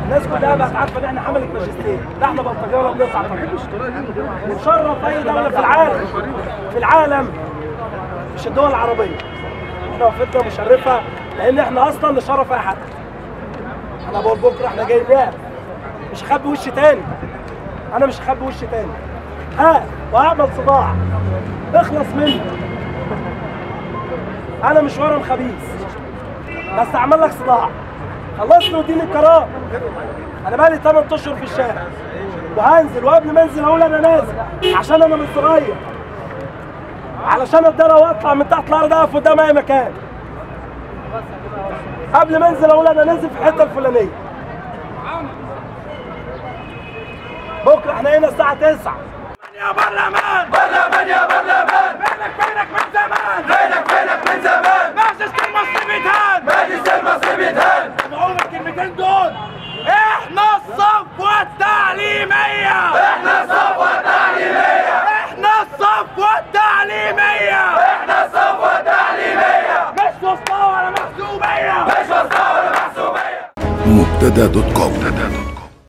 الناس كلها بقت عارفه ان احنا حمله ماجستير لا احنا بلطجيه ولا بنقطع طريق نشرف اي دوله في العالم في العالم مش الدول العربيه احنا وقفتنا مشرفه لان احنا اصلا نشرف اي حد انا بقول بكره احنا جايين نعرف مش هخبي وشي تاني انا مش هخبي وشي تاني ها واعمل صداع اخلص مني انا مش ورم خبيث بس اعمل لك صداع خلصت وديني الكرام انا بقالي 8 اشهر في الشارع وهنزل وقبل ما انزل اقول انا نازل عشان انا مش صغير علشان اتدرى واطلع من تحت الارض اقف قدام اي مكان قبل ما انزل اقول انا نازل في الحته الفلانيه بكره احنا هنا الساعه 9 يا برلمان برلمان يا برلمان فينك فينك من زمان فينك فينك من زمان مجلس المصري بيتهان مجلس المصري بيتهان سمعونا الكلمتين دول احنا الصفوة التعليمية احنا صفوة تعليمية احنا الصفوة التعليمية احنا صفوة تعليمية مش وسطى ولا محسوبية مش وسطى ولا محسوبية مبتدا دوت كوم